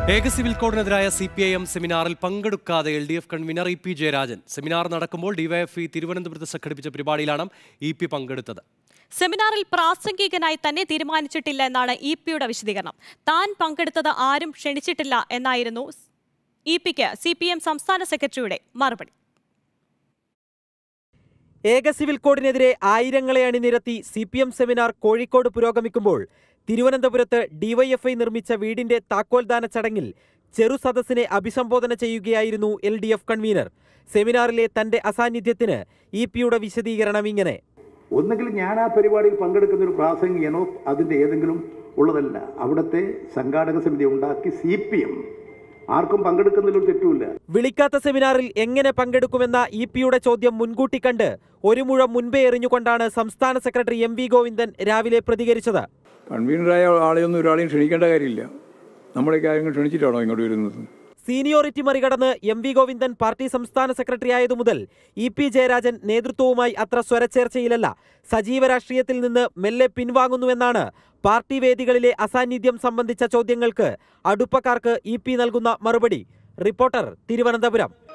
ഏക സിവിൽ കോഡിനെതിരായ C P I M സെമിനാറിൽ പങ്കെടുക്കാതെ L D F convener E P Jayarajan seminar നടക്കുമ്പോൾ ഡിവൈഎഫ്ഇ തിരുവനന്തപുരത്ത് സംഘടിപ്പിച്ച പരിപാടിയിലാണ് ഇ പി പങ്കെടുത്തത് സെമിനാറിൽ പ്രാസംഗികനായി തന്നെ തീരുമാനിച്ചിട്ടില്ല എന്നാണ് ഇ പിയുടെ വിശദീകരണം താൻ പങ്കെടുത്തത് ആരും ക്ഷണിച്ചിട്ടില്ല എന്നായിരുന്നു ഇ പിക്ക് സി പി എം സംസ്ഥാന സെക്രട്ടറിയുടെ മറുപടി ഏക സിവിൽ കോഡിനെതിരെ ആയിരങ്ങളെ അണിനിരത്തി C P M seminar Kozhikode പുരോഗമിക്കുമ്പോൾ തിരുവനന്തപുരത്ത് ഡിവൈഎഫ്ഐ നിർമ്മിച്ച വീടിന്റെ താക്കോൽദാന ചടങ്ങിൽ ചെറു സദസ്സിനെ അഭിസംബോധന ചെയ്യുകയായിരുന്നു എൽ ഡി എഫ് കൺവീനർ സെമിനാറിലെ തന്റെ അസാന്നിധ്യത്തിന് ഇ പിയുടെ വിശദീകരണം ഇങ്ങനെ ഒന്നുകിൽ ഞാൻ ആ പരിപാടിയിൽ പങ്കെടുക്കുന്ന ഒരു പ്രാസംഗികനോ അതിൻ്റെ ഏതെങ്കിലും ഉള്ളതല്ല അവിടുത്തെ സംഘാടക സമിതി ഉണ്ടാക്കി സി പി എം ആർക്കും പങ്കെടുക്കുന്നതിലൊരു തെറ്റുമില്ല വിളിക്കാത്ത സെമിനാറിൽ എങ്ങനെ പങ്കെടുക്കുമെന്ന ഇ പിയുടെ ചോദ്യം മുൻകൂട്ടി കണ്ട് ഒരു മുഴം മുൻപേ എറിഞ്ഞുകൊണ്ടാണ് സംസ്ഥാന സെക്രട്ടറി എം വി ഗോവിന്ദൻ രാവിലെ പ്രതികരിച്ചത് കൺവീനറായ ആളെയൊന്നും ഒരാളെയും ക്ഷണിക്കേണ്ട കാര്യമില്ല നമ്മുടെ കാര്യങ്ങൾ ക്ഷണിച്ചിട്ടാണോ ഇങ്ങോട്ട് വരുന്നത് സീനിയോറിറ്റി മറികടന്ന് എം വി ഗോവിന്ദൻ പാർട്ടി സംസ്ഥാന സെക്രട്ടറി ആയതു മുതൽ ഇ പി ജയരാജൻ നേതൃത്വവുമായി അത്ര സ്വരച്ചേർച്ചയിലല്ല സജീവ രാഷ്ട്രീയത്തിൽ നിന്ന് മെല്ലെ പിൻവാങ്ങുന്നുവെന്നാണ് പാർട്ടി വേദികളിലെ അസാന്നിധ്യം സംബന്ധിച്ച ചോദ്യങ്ങൾക്ക് അടുപ്പക്കാർക്ക് ഇ പി നൽകുന്ന മറുപടി റിപ്പോർട്ടർ തിരുവനന്തപുരം